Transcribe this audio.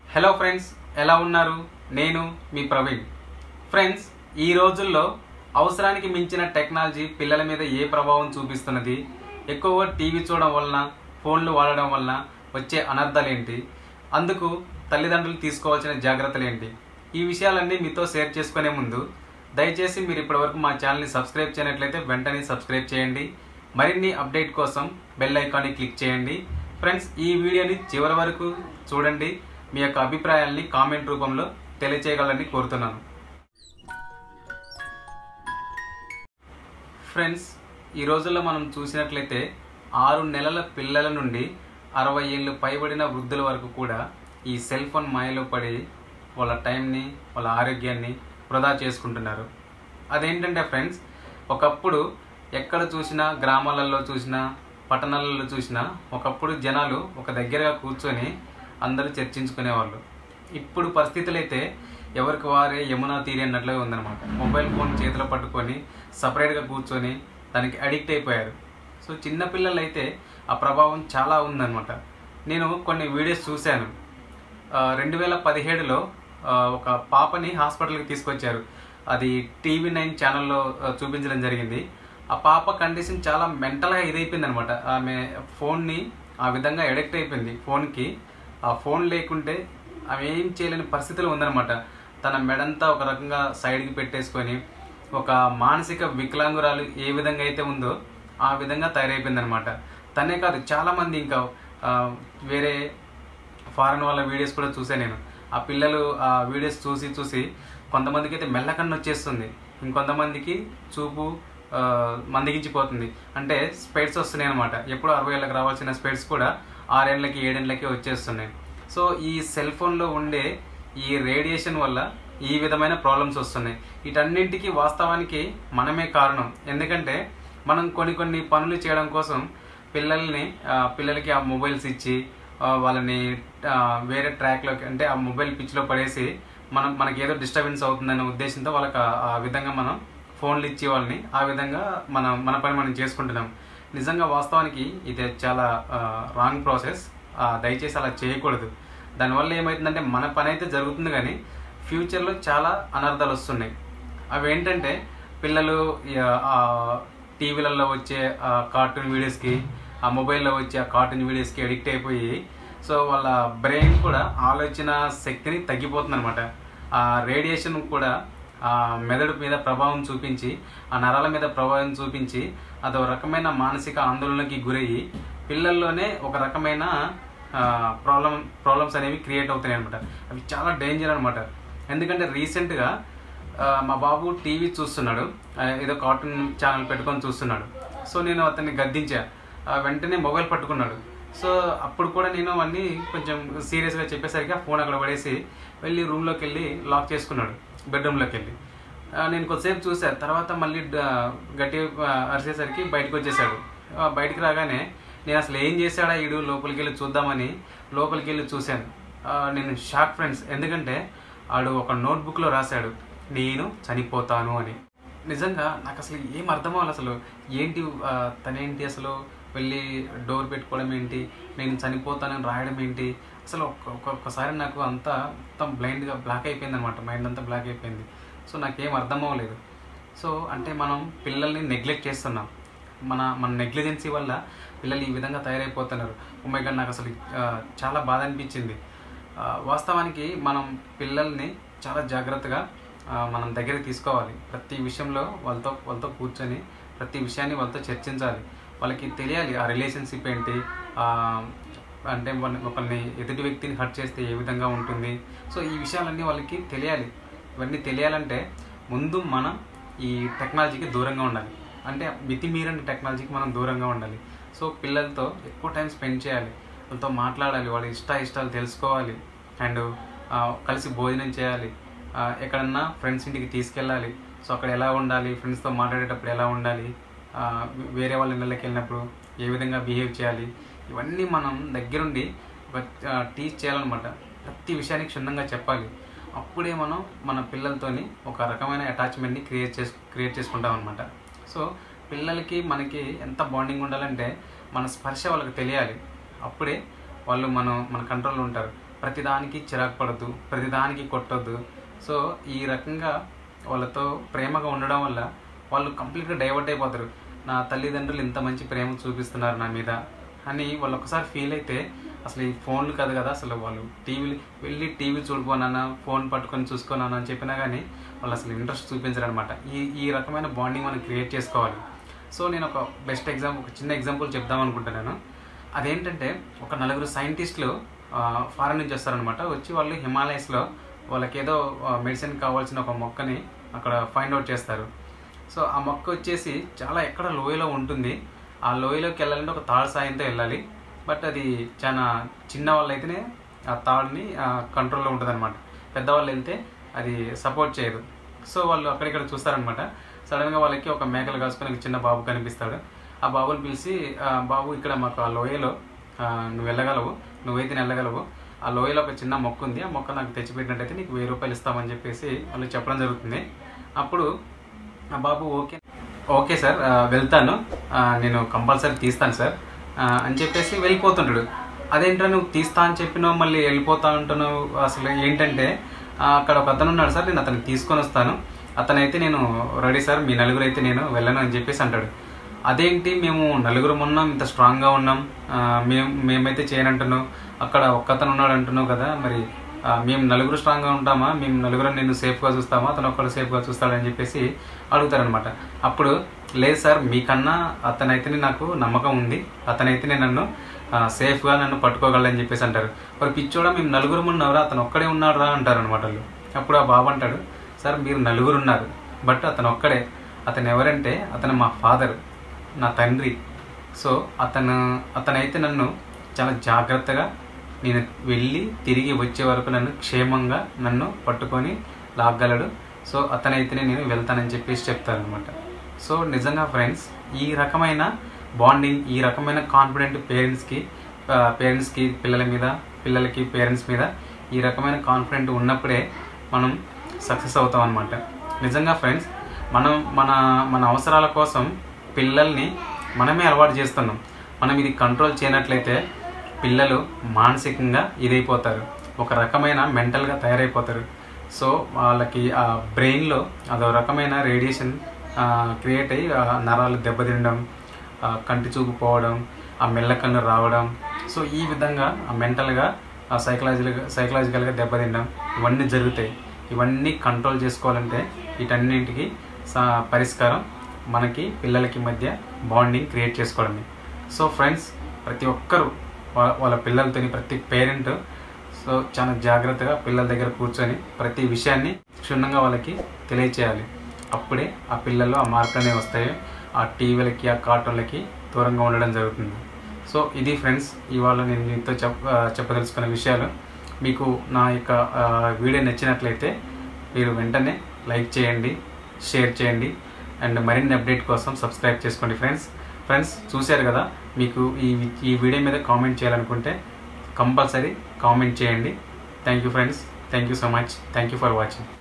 hello friends ఎలా ఉన్నారు నేను మీ ప్రవీణ్ ఫ్రెండ్స్ ఈ రోజుల్లో అవసరానికి మించిన టెక్నాలజీ పిల్లల మీద ఏ ప్రభావం చూపిస్తున్నది ఎక్కువగా టీవీ చూడడం వలన ఫోన్లు వాడడం వలన వచ్చే అనర్థాలు ఏంటి అందుకు తల్లిదండ్రులు తీసుకోవాల్సిన జాగ్రత్తలు ఏంటి ఈ విషయాలన్నీ మీతో షేర్ చేసుకునే ముందు దయచేసి మీరు ఇప్పటివరకు మా ఛానల్ని సబ్స్క్రైబ్ చేయనట్లయితే వెంటనే సబ్స్క్రైబ్ చేయండి మరిన్ని అప్డేట్ కోసం బెల్ ఐకాన్ని క్లిక్ చేయండి ఫ్రెండ్స్ ఈ వీడియోని చివరి వరకు చూడండి మీ యొక్క అభిప్రాయాల్ని కామెంట్ రూపంలో తెలియచేయగలని కోరుతున్నాను ఫ్రెండ్స్ ఈ రోజుల్లో మనం చూసినట్లయితే ఆరు నెలల పిల్లల నుండి అరవై ఏళ్ళు పైబడిన వృద్ధుల వరకు కూడా ఈ సెల్ ఫోన్ మాయలో పడి వాళ్ళ టైంని వాళ్ళ ఆరోగ్యాన్ని వృధా చేసుకుంటున్నారు అదేంటంటే ఫ్రెండ్స్ ఒకప్పుడు ఎక్కడ చూసినా గ్రామాలలో చూసినా పట్టణాలలో చూసినా ఒకప్పుడు జనాలు ఒక దగ్గరగా కూర్చొని అందరూ చర్చించుకునేవాళ్ళు ఇప్పుడు పరిస్థితులు అయితే ఎవరికి వారే యమునా తీరి అన్నట్లుగా ఉందన్నమాట మొబైల్ ఫోన్ చేతిలో పట్టుకొని సపరేట్గా కూర్చొని దానికి అడిక్ట్ అయిపోయారు సో చిన్నపిల్లలు అయితే ఆ ప్రభావం చాలా ఉందన్నమాట నేను కొన్ని వీడియోస్ చూశాను రెండు వేల పదిహేడులో ఒక పాపని హాస్పిటల్కి తీసుకొచ్చారు అది టీవీ నైన్ ఛానల్లో ఆ, చూపించడం జరిగింది ఆ పాప కండిషన్ చాలా మెంటల్గా ఇదైపోయింది అనమాట ఆమె ఫోన్ని ఆ విధంగా ఎడిక్ట్ అయిపోయింది ఫోన్కి ఆ ఫోన్ లేకుంటే ఆమె ఏం చేయలేని పరిస్థితిలో ఉందన్నమాట తన మెడంతా ఒక రకంగా సైడ్కి పెట్టేసుకొని ఒక మానసిక వికలాంగురాలు ఏ విధంగా అయితే ఉందో ఆ విధంగా తయారైపోయింది అనమాట తనే కాదు చాలామంది ఇంకా ఆ, వేరే ఫారెన్ వాళ్ళ వీడియోస్ కూడా చూసాను నేను ఆ పిల్లలు ఆ వీడియోస్ చూసి చూసి కొంతమందికి అయితే మెల్లకన్ను వచ్చేస్తుంది ఇంకొంతమందికి చూపు ఆ, మందగించిపోతుంది అంటే స్పెడ్స్ వస్తున్నాయి అనమాట ఎప్పుడు అరవై ఏళ్ళకి రావాల్సిన స్పెడ్స్ కూడా ఆరేళ్ళకి ఏడేళ్ళకి వచ్చేస్తున్నాయి సో ఈ సెల్ ఫోన్లో ఉండే ఈ రేడియేషన్ వల్ల ఈ విధమైన ప్రాబ్లమ్స్ వస్తున్నాయి వీటన్నింటికి వాస్తవానికి మనమే కారణం ఎందుకంటే మనం కొన్ని కొన్ని పనులు చేయడం కోసం పిల్లల్ని ఆ, పిల్లలకి ఆ మొబైల్స్ ఇచ్చి ఆ, వాళ్ళని ఆ, వేరే ట్రాక్లోకి అంటే ఆ మొబైల్ పిచ్చిలో పడేసి మనం మనకి ఏదో డిస్టర్బెన్స్ అవుతుందనే ఉద్దేశంతో వాళ్ళకి ఆ- ఆ విధంగా మనం ఫోన్లు ఇచ్చి వాళ్ళని ఆ విధంగా మనం మన పని మనం చేసుకుంటున్నాం నిజంగా వాస్తవానికి ఇది చాలా రాంగ్ ప్రాసెస్ దయచేసి అలా చేయకూడదు దానివల్ల ఏమవుతుందంటే మన పని అయితే జరుగుతుంది కానీ ఫ్యూచర్లో చాలా అనర్థాలు వస్తున్నాయి అవి ఏంటంటే పిల్లలు ఈ, ఆ టీవీలలో వచ్చే ఆ కార్టూన్ వీడియోస్కి ఆ మొబైల్లో వచ్చే ఆ కార్టూన్ వీడియోస్కి అడిక్ట్ అయిపోయి సో వాళ్ళ బ్రెయిన్ కూడా ఆలోచన శక్తిని తగ్గిపోతుంది అనమాట ఆ రేడియేషన్ కూడా ఆ మెదడు మీద ప్రభావం చూపించి ఆ నరాల మీద ప్రభావం చూపించి అదో రకమైన మానసిక ఆందోళనకి గురయ్యి పిల్లల్లోనే ఒక రకమైన ప్రాబ్లం ప్రాబ్లమ్స్ అనేవి క్రియేట్ అవుతున్నాయి అనమాట అవి చాలా డేంజర్ అనమాట ఎందుకంటే రీసెంట్గా ఆ, మా బాబు టీవీ చూస్తున్నాడు ఆ, ఏదో కార్టూన్ ఛానల్ పెట్టుకొని చూస్తున్నాడు సో నేను అతన్ని గద్దించా ఆ, వెంటనే మొబైల్ పట్టుకున్నాడు సో అప్పుడు కూడా నేను అన్నీ కొంచెం సీరియస్గా చెప్పేసరికి ఆ ఫోన్ అక్కడ పడేసి వెళ్ళి రూమ్లోకి వెళ్ళి లాక్ చేసుకున్నాడు బెడ్రూమ్లోకి వెళ్ళి ఆ, నేను కొద్దిసేపు చూసా తర్వాత మళ్ళీ డ- గట్టి ఆ, అరిసేసరికి బయటకు వచ్చేసాడు ఆ, బయటికి రాగానే నేను అసలు ఏం చేశాడా ఈడు లోపలికి వెళ్ళి చూద్దామని లోపలికి వెళ్ళి చూశాను ఆ, నేను షాక్ ఫ్రెండ్స్ ఎందుకంటే ఆడు ఒక నోట్బుక్లో రాశాడు నేను చనిపోతాను అని నిజంగా నాకు అసలు ఏం అర్థం అవ్వాలి అసలు ఏంటి ఆ, తనేంటి అసలు వెళ్ళి డోర్ పెట్టుకోవడం ఏంటి నేను చనిపోతానని రాయడం ఏంటి అసలు ఒక్క- ఒక్క- ఒక్కసారి నాకు అంతా మొత్తం బ్లైండ్గా బ్లాక్ అయిపోయింది అనమాట మైండ్ అంతా బ్లాక్ అయిపోయింది సో నాకేం అర్థం అవ్వలేదు సో అంటే మనం పిల్లల్ని నెగ్లెక్ట్ చేస్తున్నాం మన మన నెగ్లిజెన్సీ వల్ల పిల్లలు ఈ విధంగా తయారైపోతున్నారు ఉమ్మై గారు నాకు అసలు ఆ, చాలా బాధ అనిపించింది ఆ, వాస్తవానికి మనం పిల్లల్ని చాలా జాగ్రత్తగా ఆ, మనం దగ్గరికి తీసుకోవాలి ప్రతి విషయంలో వాళ్ళతో వాళ్ళతో కూర్చొని ప్రతి విషయాన్ని వాళ్ళతో చర్చించాలి వాళ్ళకి తెలియాలి ఆ రిలేషన్షిప్ ఏంటి ఆ, అంటే మన- ఒకరిని ఎదుటి వ్యక్తిని హర్ట్ చేస్తే ఏ విధంగా ఉంటుంది సో ఈ విషయాలన్నీ వాళ్ళకి తెలియాలి ఇవన్నీ తెలియాలంటే ముందు మనం ఈ టెక్నాలజీకి దూరంగా ఉండాలి అంటే మితిమీరని టెక్నాలజీకి మనం దూరంగా ఉండాలి సో పిల్లలతో ఎక్కువ టైం స్పెండ్ చేయాలి వాళ్ళతో మాట్లాడాలి వాళ్ళ ఇష్ట ఇష్టాలు తెలుసుకోవాలి అండ్ కలిసి భోజనం చేయాలి ఆ, ఎక్కడన్నా ఫ్రెండ్స్ ఇంటికి తీసుకెళ్ళాలి సో అక్కడ ఎలా ఉండాలి ఫ్రెండ్స్తో మాట్లాడేటప్పుడు ఎలా ఉండాలి ఆ, వేరే వాళ్ళ ఇళ్ళకి వెళ్ళినప్పుడు ఏ విధంగా బిహేవ్ చేయాలి ఇవన్నీ మనం దగ్గరుండి ఒక టీచ్ చేయాలన్నమాట ప్రతి విషయానికి క్షుణ్ణంగా చెప్పాలి అప్పుడే మనం మన పిల్లలతోని ఒక రకమైన అటాచ్మెంట్ని క్రియేట్ చేసు క్రియేట్ చేసుకుంటాం అనమాట సో పిల్లలకి మనకి ఎంత బాండింగ్ ఉండాలంటే మన స్పర్శ వాళ్ళకి తెలియాలి అప్పుడే వాళ్ళు మనం మన కంట్రోల్లో ఉంటారు ప్రతిదానికి చిరాకు పడద్దు ప్రతిదానికి కొట్టొద్దు సో ఈ రకంగా వాళ్ళతో ప్రేమగా ఉండడం వల్ల వాళ్ళు కంప్లీట్గా డైవర్ట్ అయిపోతారు నా తల్లిదండ్రులు ఇంత మంచి ప్రేమ చూపిస్తున్నారు నా మీద అని వాళ్ళు ఒకసారి ఫీల్ అయితే అసలు ఈ ఫోన్లు కాదు కదా అసలు వాళ్ళు టీవీ వెళ్ళి టీవీ చూడుకోనన్నా ఫోన్ పట్టుకొని చూసుకోనన్నా అని చెప్పినా కానీ వాళ్ళు అసలు ఇంట్రెస్ట్ చూపించరు అనమాట ఈ ఈ రకమైన బాండింగ్ మనం క్రియేట్ చేసుకోవాలి సో నేను ఒక బెస్ట్ ఎగ్జాంపుల్ ఒక చిన్న ఎగ్జాంపుల్ చెప్దాం అనుకుంటున్నాను అదేంటంటే ఒక నలుగురు సైంటిస్టులు ఫారెన్ నుంచి వస్తారనమాట వచ్చి వాళ్ళు హిమాలయస్లో వాళ్ళకి ఏదో మెడిసిన్ కావాల్సిన ఒక మొక్కని అక్కడ ఫైండ్ అవుట్ చేస్తారు సో ఆ మొక్క వచ్చేసి చాలా ఎక్కడ లోయలో ఉంటుంది ఆ లోయలోకి వెళ్ళాలంటే ఒక తాడు సాయంతో వెళ్ళాలి బట్ అది చాలా చిన్న వాళ్ళు అయితేనే ఆ తాడుని కంట్రోల్లో ఉంటుంది అనమాట పెద్దవాళ్ళు వెళ్తే అది సపోర్ట్ చేయదు సో వాళ్ళు అక్కడిక్కడ చూస్తారనమాట సడన్గా వాళ్ళకి ఒక మేకలు కాసుకొని ఒక చిన్న బాబు కనిపిస్తాడు ఆ బాబుని పిలిచి "ఆ, బాబు ఇక్కడ మాకు ఆ లోయలో ఆ, నువ్వు వెళ్ళగలవు నువ్వైతే వెళ్ళగలవు ఆ లోయలో ఒక చిన్న మొక్క ఉంది ఆ మొక్క నాకు తెచ్చిపెట్టినట్టయితే నీకు వెయ్యి రూపాయలు ఇస్తామని చెప్పేసి వాళ్ళు చెప్పడం జరుగుతుంది అప్పుడు ఆ బాబు ఓకే ఓకే సార్ ఆ, వెళ్తాను ఆ, నేను కంపల్సరీ తీస్తాను సార్ ఆ, అని చెప్పేసి వెళ్ళిపోతుంటాడు అదేంట్రా నువ్వు తీస్తా అని చెప్పినావు మళ్ళీ వెళ్ళిపోతా అంటున్నావు అసలు ఏంటంటే ఆ, అక్కడ ఒక అతను ఉన్నాడు సార్ నేను అతన్ని తీసుకొని వస్తాను అతనైతే నేను రెడీ సార్ మీ నలుగురు అయితే నేను వెళ్ళను అని చెప్పేసి అంటాడు అదేంటి మేము నలుగురు ఉన్నాం ఇంత స్ట్రాంగ్గా ఉన్నాం ఆ, మేము మేమైతే చేయనంటున్నావు అక్కడ ఒక్కతను ఉన్నాడు అంటున్నావు కదా మరి ఆ, మేము నలుగురు స్ట్రాంగ్గా ఉంటామా మేము నలుగురు నేను సేఫ్గా చూస్తామా అతను ఒక్కడు సేఫ్గా చూస్తాడని చెప్పేసి అడుగుతారనమాట అప్పుడు లేదు సార్ మీకన్నా అతనైతేనే నాకు నమ్మకం ఉంది అతనైతేనే నన్ను ఆ, సేఫ్గా నన్ను పట్టుకోగలని చెప్పేసి అంటారు మరి పిచ్చోడా మేము నలుగురు ఉన్నారా అతను ఒక్కడే ఉన్నాడు రా అంటారు అనమాట వాళ్ళు అప్పుడు ఆ బాబు అంటాడు సార్ మీరు నలుగురు ఉన్నారు బట్ అతను ఒక్కడే అతను ఎవరంటే అతను మా ఫాదర్ నా తండ్రి సో అతను అతనైతే నన్ను చాలా జాగ్రత్తగా నేను వెళ్ళి తిరిగి వచ్చే వరకు నన్ను క్షేమంగా నన్ను పట్టుకొని లాగలడు సో అతనైతేనే నేను వెళ్తానని చెప్పేసి చెప్తారనమాట సో నిజంగా ఫ్రెండ్స్ ఈ రకమైన బాండింగ్ ఈ రకమైన కాన్ఫిడెంట్ పేరెంట్స్కి పేరెంట్స్కి పిల్లల మీద పిల్లలకి పేరెంట్స్ మీద ఈ రకమైన కాన్ఫిడెంట్ ఉన్నప్పుడే మనం సక్సెస్ అవుతాం అనమాట నిజంగా ఫ్రెండ్స్ మనం మన మన అవసరాల కోసం పిల్లల్ని మనమే అలవాటు చేస్తున్నాం మనం ఇది కంట్రోల్ చేయనట్లయితే పిల్లలు మానసికంగా ఇదైపోతారు ఒక రకమైన మెంటల్గా తయారైపోతారు సో వాళ్ళకి ఆ బ్రెయిన్లో అదో రకమైన రేడియేషన్ క్రియేట్ అయ్యి ఆ నరాలు దెబ్బతినడం ఆ కంటి చూపు పోవడం ఆ మెల్లకన్ను రావడం సో ఈ విధంగా ఆ మెంటల్గా ఆ సైకలాజికల్గా సైకలాజికల్గా దెబ్బతినడం ఇవన్నీ జరుగుతాయి ఇవన్నీ కంట్రోల్ చేసుకోవాలంటే వీటన్నింటికి సా- పరిష్కారం మనకి పిల్లలకి మధ్య బాండింగ్ క్రియేట్ చేసుకోవడమే సో ఫ్రెండ్స్ ప్రతి ఒక్కరూ వా- వాళ్ళ పిల్లలతోని ప్రతి పేరెంట్ సో చాలా జాగ్రత్తగా పిల్లల దగ్గర కూర్చొని ప్రతి విషయాన్ని క్షుణ్ణంగా వాళ్ళకి తెలియచేయాలి అప్పుడే ఆ పిల్లల్లో ఆ మార్పులు అనేవి వస్తాయి ఆ టీవీలకి ఆ కార్టూన్లకి దూరంగా ఉండడం జరుగుతుంది సో ఇది ఫ్రెండ్స్ ఇవాళ నేను మీతో చెప్ ఆ, చెప్పదలుచుకున్న విషయాలు మీకు నా యొక్క ఆ, వీడియో నచ్చినట్లయితే మీరు వెంటనే లైక్ చేయండి షేర్ చేయండి అండ్ మరిన్ని అప్డేట్ కోసం సబ్స్క్రైబ్ చేసుకోండి ఫ్రెండ్స్ ఫ్రెండ్స్ చూశారు కదా మీకు ఈ ఈ వీడియో మీద కామెంట్ చేయాలనుకుంటే కంపల్సరీ కామెంట్ చేయండి thank you friends thank you so much thank you for watching